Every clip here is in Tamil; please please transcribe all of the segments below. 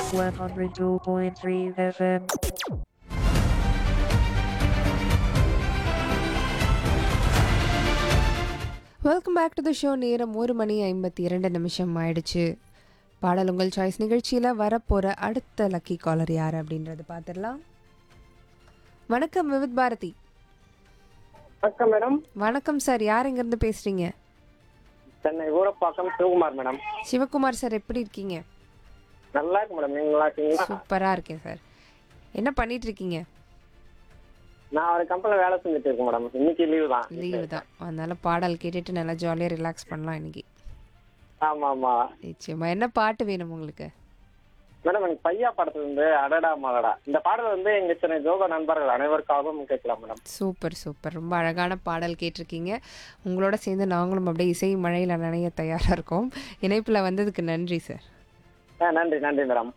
102.3 FM. Welcome back to the show நேரம் ஒரு மணி ஐம்பத்தி இரண்டு நிமிஷம் ஆயிடுச்சு பாடல் உங்கள் சாய்ஸ் நிகழ்ச்சியில் வரப்போகிற அடுத்த லக்கி காலர் யார் அப்படின்றத பார்த்துடலாம் வணக்கம் விவித் பாரதி வணக்கம் மேடம் வணக்கம் சார் யார் எங்கேருந்து பேசுகிறீங்க சென்னை ஊரப்பாக்கம் சிவகுமார் மேடம் சிவகுமார் சார் எப்படி இருக்கீங்க நல்லா இருக்கு மேடம் நீங்க நல்லா இருக்கீங்களா சூப்பராக இருக்கேன் சார் என்ன பண்ணிட்டு இருக்கீங்க நான் ஒரு கம்பெனில வேலை செஞ்சுட்டு இருக்கேன் மேடம் இன்னைக்கு லீவு தான் லீவு தான் அதனால பாடல் கேட்டுட்டு நல்லா ஜாலியாக ரிலாக்ஸ் பண்ணலாம் இன்னைக்கு ஆமா ஆமா நிச்சயமா என்ன பாட்டு வேணும் உங்களுக்கு மேடம் எனக்கு பையா படத்துல இருந்து அடடா மலடா இந்த பாடல் வந்து எங்க சென்னை ஜோகா நண்பர்கள் அனைவருக்காகவும் கேட்கலாம் மேடம் சூப்பர் சூப்பர் ரொம்ப அழகான பாடல் கேட்டிருக்கீங்க உங்களோட சேர்ந்து நாங்களும் அப்படியே இசை மழையில் நனைய தயாராக இருக்கோம் இணைப்பில் வந்ததுக்கு நன்றி சார் ஆ, நன்றி நன்றி மேடம்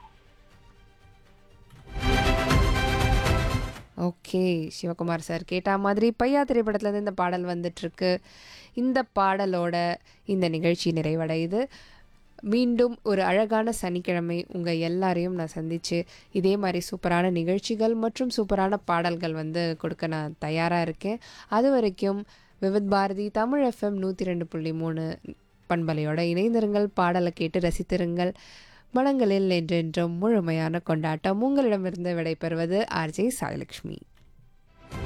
ஓகே சிவகுமார் சார் கேட்ட மாதிரி பையா திரைப்படத்துலேருந்து இந்த பாடல் வந்துட்டுருக்கு இந்த பாடலோட இந்த நிகழ்ச்சி நிறைவடையுது மீண்டும் ஒரு அழகான சனிக்கிழமை உங்கள் எல்லாரையும் நான் சந்தித்து இதே மாதிரி சூப்பரான நிகழ்ச்சிகள் மற்றும் சூப்பரான பாடல்கள் வந்து கொடுக்க நான் தயாராக இருக்கேன் அது வரைக்கும் விவித் பாரதி தமிழ் எஃப்எம் நூற்றி ரெண்டு புள்ளி மூணு பண்பலையோட இணைந்திருங்கள் பாடலை கேட்டு ரசித்திருங்கள் மனங்களில் என்றென்றும் முழுமையான கொண்டாட்டம் உங்களிடமிருந்து விடைபெறுவது ஆர்ஜே சாயலட்சுமி